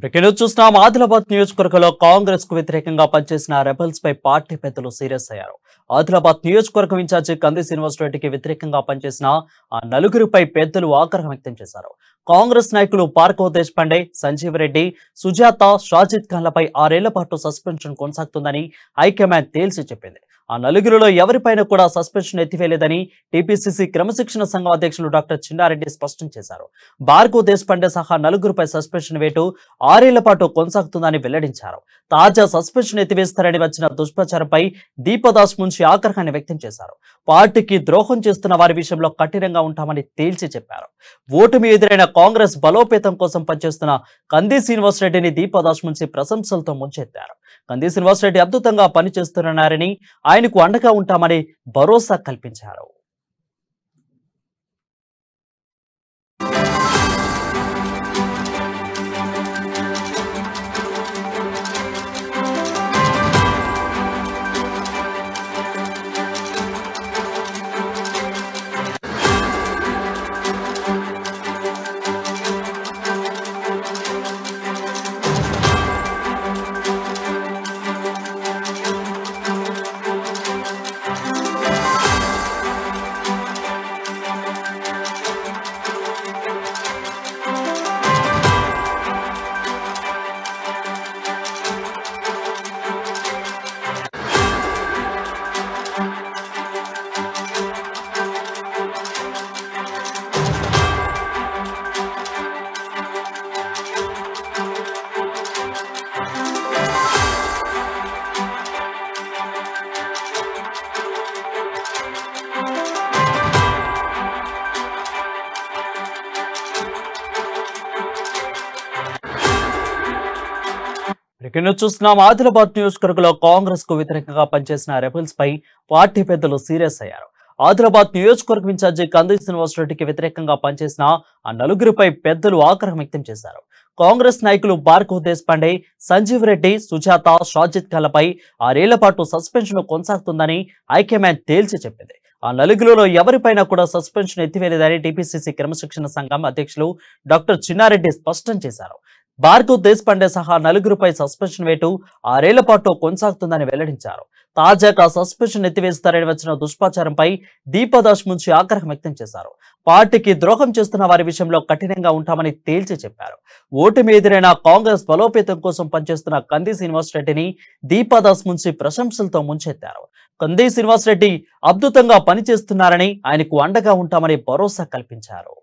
ఇక్కడ చూస్తున్నాం ఆదిలాబాద్ నియోజకవర్గంలో కాంగ్రెస్ కు వ్యతిరేకంగా పనిచేసిన రెబల్స్ పై పార్టీ పెద్దలు సీరియస్ అయ్యారు ఆదిలాబాద్ నియోజకవర్గం ఇన్ఛార్జి కంది శ్రీనివాస్ రెడ్డికి వ్యతిరేకంగా పనిచేసిన ఆ నలుగురిపై పెద్దలు ఆగ్రహం వ్యక్తం చేశారు కాంగ్రెస్ నాయకులు పార్కో దేశపాండే సంజీవ్ రెడ్డి సుజాత షాజిద్ ఖాన్లపై ఆరేళ్ల పాటు సస్పెన్షన్ కొనసాగుతుందని హైకమాండ్ తేల్చి చెప్పింది ఆ నలుగురిలో ఎవరిపైన కూడా సస్పెన్షన్ ఎత్తివేయలేదని టీపీసీసీ క్రమశిక్షణ సంఘం అధ్యక్షులు డాక్టర్ చిన్నారెడ్డి స్పష్టం చేశారు భార్గవ్ దేశపాండే సహా నలుగురిపై సస్పెన్షన్ వేటు ఆరేళ్ల పాటు కొనసాగుతుందని వెల్లడించారు తాజా సస్పెన్షన్ ఎత్తివేస్తారని వచ్చిన దుష్ప్రచారంపై దీపదాస్ ముంచి ఆగ్రహాన్ని వ్యక్తం చేశారు పార్టీకి ద్రోహం చేస్తున్న వారి విషయంలో కఠినంగా ఉంటామని తేల్చి చెప్పారు ఓటమి ఎదురైన కాంగ్రెస్ బలోపేతం కోసం పనిచేస్తున్న కంది శ్రీనివాస్ రెడ్డిని దీపదాస్ ముంచి ప్రశంసలతో ముంచెత్తారు కంది శ్రీనివాస్ రెడ్డి అద్భుతంగా పనిచేస్తున్నారని ఆయనకు అండగా ఉంటామని భరోసా కల్పించారు ఇక్కడ చూస్తున్నాం ఆదిలాబాద్ నియోజకవర్గంలో కాంగ్రెస్ కు వ్యతిరేకంగా పనిచేసిన రెబల్స్ పై పార్టీ పెద్దలు సీరియస్ అయ్యారు ఆదిలాబాద్ నియోజకవర్గం ఇన్ఛార్జి కంది శ్రీనివాస్ రెడ్డికి వ్యతిరేకంగా పనిచేసిన ఆ నలుగురిపై పెద్దలు ఆగ్రహం వ్యక్తం చేశారు కాంగ్రెస్ నాయకులు భార్గవ్ దేశపాండే సంజీవ్ రెడ్డి సుజాత షాజిద్ ఖాన్లపై ఆరేళ్ల పాటు సస్పెన్షన్ కొనసాగుతుందని హైకమాండ్ తేల్చి చెప్పింది ఆ నలుగురిలో ఎవరిపైన కూడా సస్పెన్షన్ ఎత్తివేలేదని టీపీసీసీ క్రమశిక్షణ సంఘం అధ్యక్షులు డాక్టర్ చిన్నారెడ్డి స్పష్టం చేశారు భార్గవ్ దేశపాండే సహా నలుగురిపై సస్పెన్షన్ వేటు ఆరేళ్ల పాటు కొనసాగుతుందని వెల్లడించారు తాజాగా సస్పెన్షన్ ఎత్తివేస్తారని వచ్చిన దుష్ప్రచారంపై దీపదాస్ ముంచి ఆగ్రహం వ్యక్తం చేశారు పార్టీకి ద్రోహం చేస్తున్న వారి విషయంలో కఠినంగా ఉంటామని తేల్చి చెప్పారు ఓటమి ఎదురైన కాంగ్రెస్ బలోపేతం కోసం పనిచేస్తున్న కంది శ్రీనివాస్ రెడ్డిని దీపదాస్ ముంచి ప్రశంసలతో ముంచెత్తారు కంది శ్రీనివాస్ రెడ్డి అద్భుతంగా పనిచేస్తున్నారని ఆయనకు అండగా ఉంటామని భరోసా కల్పించారు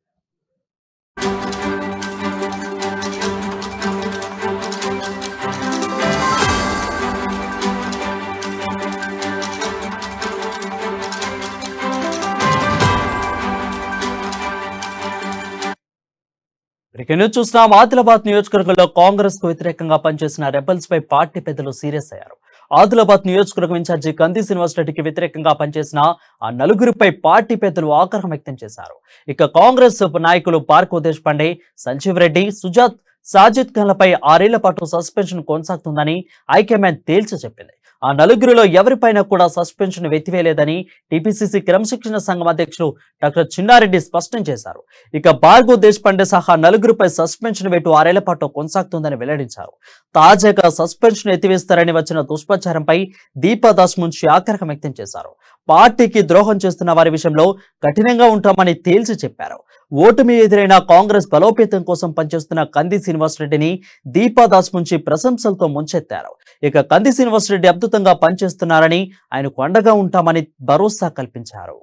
ఇక చూస్తున్నాం ఆదిలాబాద్ నియోజకవర్గంలో కాంగ్రెస్ కు వ్యతిరేకంగా పనిచేసిన రెబల్స్ పై పార్టీ పెద్దలు సీరియస్ అయ్యారు ఆదిలాబాద్ నియోజకవర్గం ఇన్ఛార్జి కంది శ్రీనివాస్ రెడ్డికి వ్యతిరేకంగా పనిచేసిన ఆ నలుగురిపై పార్టీ పెద్దలు ఆగ్రహం వ్యక్తం చేశారు ఇక కాంగ్రెస్ నాయకులు పార్కో దేశపాండే సంజీవ్ రెడ్డి సుజాత్ సాజిద్ ఖాన్లపై ఆరేళ్ల పాటు సస్పెన్షన్ కొనసాగుతుందని హైకమాండ్ తేల్చి చెప్పింది ఆ నలుగురిలో ఎవరిపైన కూడా సస్పెన్షన్ వెతివేయలేదని టీపీసీసీ క్రమశిక్షణ సంఘం అధ్యక్షులు డాక్టర్ చిన్నారెడ్డి స్పష్టం చేశారు ఇక భార్గవ్ దేశపాండే సహా నలుగురిపై సస్పెన్షన్ వేటు ఆరేళ్ల పాటు కొనసాగుతుందని వెల్లడించారు తాజాగా సస్పెన్షన్ ఎత్తివేస్తారని వచ్చిన దుష్ప్రచారంపై దీపాదాస్ ముంచి ఆగ్రహం వ్యక్తం చేశారు పార్టీకి ద్రోహం చేస్తున్న వారి విషయంలో కఠినంగా ఉంటామని తేల్చి చెప్పారు ఓటమి ఎదురైన కాంగ్రెస్ బలోపేతం కోసం పనిచేస్తున్న కంది శ్రీనివాస్ రెడ్డిని దీపాదాస్ ముంచి ప్రశంసలతో ముంచెత్తారు ఇక కంది శ్రీనివాస్ రెడ్డి అద్భుతంగా పనిచేస్తున్నారని ఆయనకు అండగా ఉంటామని భరోసా కల్పించారు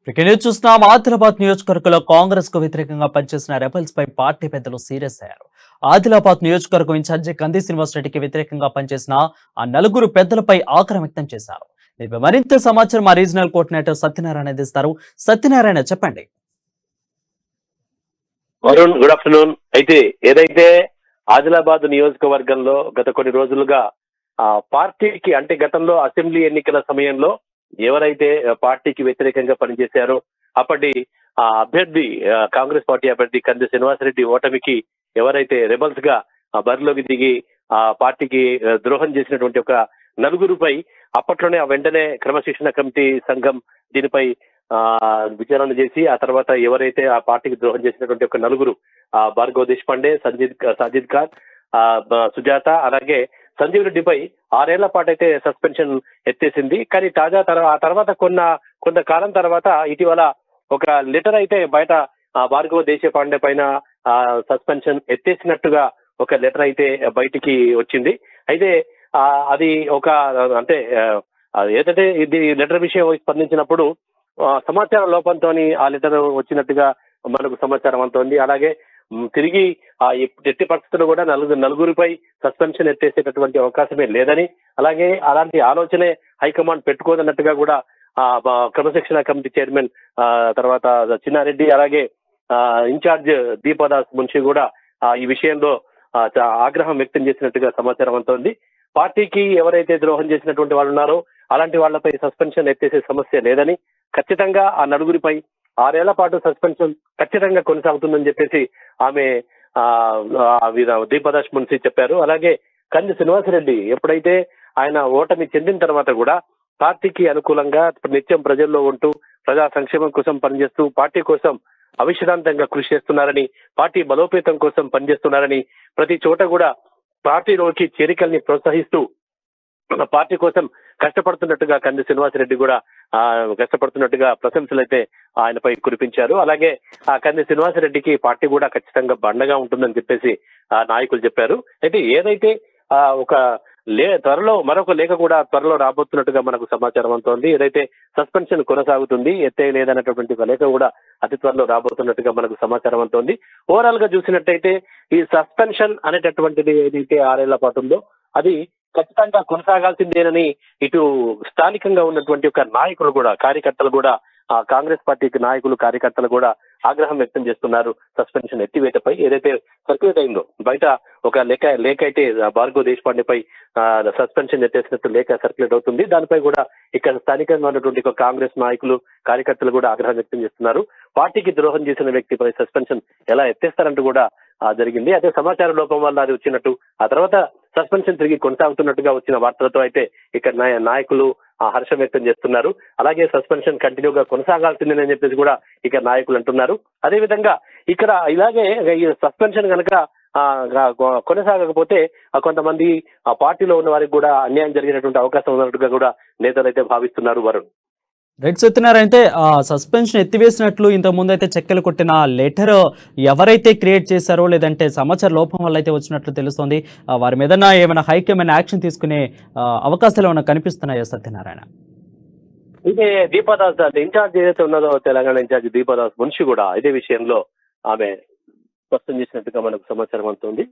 ఇక న్యూస్ చూస్తున్నాం ఆదిలాబాద్ నియోజకవర్గంలో కాంగ్రెస్ కు వ్యతిరేకంగా పనిచేసిన రెబల్స్ పై పార్టీ పెద్దలు సీరియస్ అయ్యారు ఆదిలాబాద్ నియోజకవర్గం ఇన్ఛార్జి కంది శ్రీనివాస్ రెడ్డికి వ్యతిరేకంగా పనిచేసిన ఆ నలుగురు పెద్దలపై ఆగ్రహం వ్యక్తం చేశారు దీనిపై మరింత సమాచారం మా రీజనల్ కోఆర్డినేటర్ సత్యనారాయణ అందిస్తారు సత్యనారాయణ చెప్పండి వరుణ్ గుడ్ ఆఫ్టర్నూన్ అయితే ఏదైతే ఆదిలాబాద్ నియోజకవర్గంలో గత కొన్ని రోజులుగా ఆ పార్టీకి అంటే గతంలో అసెంబ్లీ ఎన్నికల సమయంలో ఎవరైతే ఆ, పార్టీకి వ్యతిరేకంగా పనిచేశారో అప్పటి ఆ అభ్యర్థి ఆ, కాంగ్రెస్ పార్టీ అభ్యర్థి కంది శ్రీనివాసరెడ్డి ఓటమికి ఎవరైతే రెబల్స్ గా ఆ బరిలోకి దిగి ఆ పార్టీకి ఆ, ద్రోహం చేసినటువంటి ఒక నలుగురుపై అప్పట్లోనే ఆ వెంటనే క్రమశిక్షణ కమిటీ సంఘం దీనిపై ఆ విచారణ చేసి ఆ తర్వాత ఎవరైతే ఆ పార్టీకి ద్రోహం చేసినటువంటి ఒక నలుగురు ఆ భార్గవ్ దేశపాండే సంజిత్ సాజిద్ ఖాన్ ఆ బ- సుజాత అలాగే సంజీవ్ రెడ్డిపై ఆరేళ్ల పాటు అయితే సస్పెన్షన్ ఎత్తేసింది కానీ తాజా తర్వా- ఆ తర్వాత కొన్న కొంతకాలం తర్వాత ఇటీవల ఒక లెటర్ అయితే బయట ఆ భార్గవ దేశపాండే పైన ఆ సస్పెన్షన్ ఎత్తేసినట్టుగా ఒక లెటర్ అయితే బయటికి వచ్చింది అయితే ఆ అది ఒక అంటే ఆ, అది ఏదైతే ఇది లెటర్ విషయం స్పందించినప్పుడు ఆ, సమాచార లోపంతో ఆ లెటర్ వచ్చినట్టుగా మనకు సమాచారం అందుతోంది అలాగే మ్, తిరిగి ఆ ఎప్- ఎట్టి పరిస్థితుల్లో కూడా నలుగురు నలుగురిపై సస్పెన్షన్ ఎత్తేసేటటువంటి అవకాశమే లేదని అలాగే అలాంటి ఆలోచనే హైకమాండ్ పెట్టుకోదన్నట్టుగా కూడా ఆ బ- క్రమశిక్షణ కమిటీ చైర్మన్ ఆ తర్వాత చిన్నారెడ్డి అలాగే ఆ ఇన్ఛార్జ్ దీపదాస్ మున్షి కూడా ఆ ఈ విషయంలో ఆ, చా- ఆగ్రహం వ్యక్తం చేసినట్టుగా సమాచారం అందుతోంది పార్టీకి ఎవరైతే ద్రోహం చేసినటువంటి వాళ్ళు ఉన్నారో అలాంటి వాళ్ళపై సస్పెన్షన్ ఎత్తేసే సమస్య లేదని ఖచ్చితంగా ఆ నలుగురిపై ఆరేళ్ల పాటు సస్పెన్షన్ ఖచ్చితంగా కొనసాగుతుందని చెప్పేసి ఆమె ఆ ఆ వీర దీపదాస్ మున్సి చెప్పారు అలాగే కంది శ్రీనివాసరెడ్డి ఎప్పుడైతే ఆయన ఓటమి చెందిన తర్వాత కూడా పార్టీకి అనుకూలంగా నిత్యం ప్రజల్లో ఉంటూ ప్రజా సంక్షేమం కోసం పనిచేస్తూ పార్టీ కోసం అవిశ్రాంతంగా కృషి చేస్తున్నారని పార్టీ బలోపేతం కోసం పనిచేస్తున్నారని ప్రతి చోట కూడా పార్టీలోకి చేరికల్ని ప్రోత్సహిస్తూ మన పార్టీ కోసం కష్టపడుతున్నట్టుగా కంది శ్రీనివాసరెడ్డి కూడా ఆ కష్టపడుతున్నట్టుగా ప్రశంసలు అయితే ఆయనపై కురిపించారు అలాగే ఆ కంది శ్రీనివాసరెడ్డికి పార్టీ కూడా ఖచ్చితంగా బండగా ఉంటుందని చెప్పేసి ఆ నాయకులు చెప్పారు అయితే ఏదైతే ఆ ఒక లే త్వరలో మరొక లేఖ కూడా త్వరలో రాబోతున్నట్టుగా మనకు సమాచారం అందుతోంది ఏదైతే సస్పెన్షన్ కొనసాగుతుంది ఎత్తే లేదన్నటువంటి ఒక లేఖ కూడా అతి త్వరలో రాబోతున్నట్టుగా మనకు సమాచారం అందుతోంది ఓవరాల్ గా చూసినట్టయితే ఈ సస్పెన్షన్ అనేటటువంటిది ఏదైతే ఆరేళ్ల పాటు ఉందో అది ఖచ్చితంగా కొనసాగాల్సిందేనని ఇటు స్థానికంగా ఉన్నటువంటి ఒక నాయకులు కూడా కార్యకర్తలు కూడా ఆ కాంగ్రెస్ పార్టీకి నాయకులు కార్యకర్తలు కూడా ఆగ్రహం వ్యక్తం చేస్తున్నారు సస్పెన్షన్ ఎత్తివేతపై ఏదైతే సర్క్యులేట్ అయిందో బయట ఒక లేఖ లేఖ అయితే భార్గవ్ దేశపాండేపై సస్పెన్షన్ ఎత్తేసినట్టు లేఖ సర్క్యులేట్ అవుతుంది దానిపై కూడా ఇక్కడ స్థానికంగా ఉన్నటువంటి ఒక కాంగ్రెస్ నాయకులు కార్యకర్తలు కూడా ఆగ్రహం వ్యక్తం చేస్తున్నారు పార్టీకి ద్రోహం చేసిన వ్యక్తిపై సస్పెన్షన్ ఎలా ఎత్తేస్తారంటూ కూడా ఆ, జరిగింది అదే సమాచార లోపం వల్ల అది వచ్చినట్టు ఆ తర్వాత సస్పెన్షన్ తిరిగి కొనసాగుతున్నట్టుగా వచ్చిన వార్తలతో అయితే ఇక్కడ నాయ- నాయకులు ఆ, హర్షం వ్యక్తం చేస్తున్నారు అలాగే సస్పెన్షన్ కంటిన్యూగా కొనసాగాల్సిందేనని చెప్పేసి కూడా ఇక నాయకులు అంటున్నారు అదే విధంగా ఇక్కడ ఇలాగే ఈ సస్పెన్షన్ కనుక ఆ, గా- కొ- కొనసాగకపోతే ఆ, కొంతమంది ఆ పార్టీలో ఉన్న వారికి కూడా అన్యాయం జరిగినటువంటి అవకాశం ఉన్నట్టుగా కూడా నేతలు అయితే భావిస్తున్నారు వరుణ్ రెడ్ సత్యనారాయణ అయితే ఆ సస్పెన్షన్ ఎత్తివేసినట్లు ఇంతకు ముందు అయితే చెక్కలు కొట్టిన లెటర్ ఎవరైతే క్రియేట్ చేశారో లేదంటే సమాచార లోపం వల్ల అయితే వచ్చినట్లు తెలుస్తోంది ఆ, వారి మీద ఏమైనా హైకమైన యాక్షన్ తీసుకునే ఆ, అవకాశాలు ఏమైనా కనిపిస్తున్నాయా సత్యనారాయణ ఇదే దీపాదాస్ అంటే ఇన్ఛార్జ్ ఏదైతే ఉన్నదో తెలంగాణ ఇన్ఛార్జ్ దీపాదాస్ మున్షి కూడా ఇదే విషయంలో ఆమె స్పష్టం చేసినట్టుగా మనకు సమాచారం అందుతుంది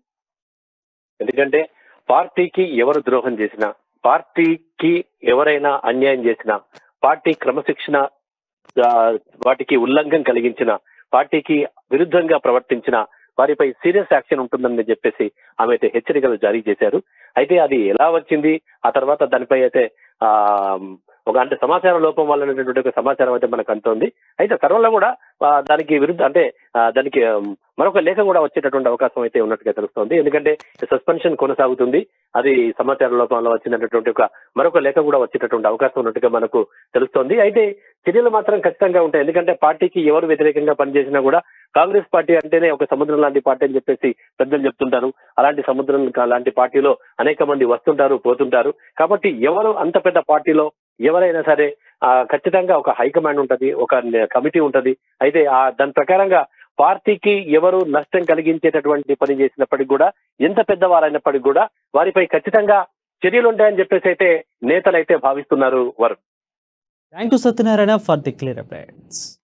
ఎందుకంటే పార్టీకి ఎవరు ద్రోహం చేసినా పార్టీకి ఎవరైనా అన్యాయం చేసినా పార్టీ క్రమశిక్షణ ఆ, వాటికి ఉల్లంఘన కలిగించిన పార్టీకి విరుద్ధంగా ప్రవర్తించిన వారిపై సీరియస్ యాక్షన్ ఉంటుందని చెప్పేసి ఆమె అయితే హెచ్చరికలు జారీ చేశారు అయితే అది ఎలా వచ్చింది ఆ తర్వాత దానిపై అయితే ఆ ఒక అంటే సమాచార లోపం వల్ల ఉన్నటువంటి ఒక సమాచారం అయితే మనకు అందుతోంది అయితే త్వరలో కూడా ఆ, దానికి విరుద్ధ అంటే ఆ, దానికి ఆ, మరొక లేఖ కూడా వచ్చేటటువంటి అవకాశం అయితే ఉన్నట్టుగా తెలుస్తోంది ఎందుకంటే సస్పెన్షన్ కొనసాగుతుంది అది సమాచార లోపంలో వచ్చినటువంటి ఒక మరొక లేఖ కూడా వచ్చేటటువంటి అవకాశం ఉన్నట్టుగా మనకు తెలుస్తోంది అయితే చర్యలు మాత్రం ఖచ్చితంగా ఉంటాయి ఎందుకంటే పార్టీకి ఎవరు వ్యతిరేకంగా పనిచేసినా కూడా కాంగ్రెస్ పార్టీ అంటేనే ఒక సముద్రం లాంటి పార్టీ అని చెప్పేసి పెద్దలు చెప్తుంటారు అలాంటి సముద్రం లాంటి పార్టీలో అనేక మంది వస్తుంటారు పోతుంటారు కాబట్టి ఎవరు అంత పెద్ద పార్టీలో ఎవరైనా సరే ఆ, ఖచ్చితంగా ఒక హైకమాండ్ ఉంటది ఒక కమిటీ ఉంటది అయితే ఆ దాని ప్రకారంగా పార్టీకి ఎవరు నష్టం కలిగించేటటువంటి పని చేసినప్పటికీ కూడా ఎంత పెద్దవారైనప్పటికీ కూడా వారిపై ఖచ్చితంగా చర్యలు ఉంటాయని చెప్పేసి అయితే నేతలు అయితే భావిస్తున్నారు వారు thank you Satyanarayana for the clear updates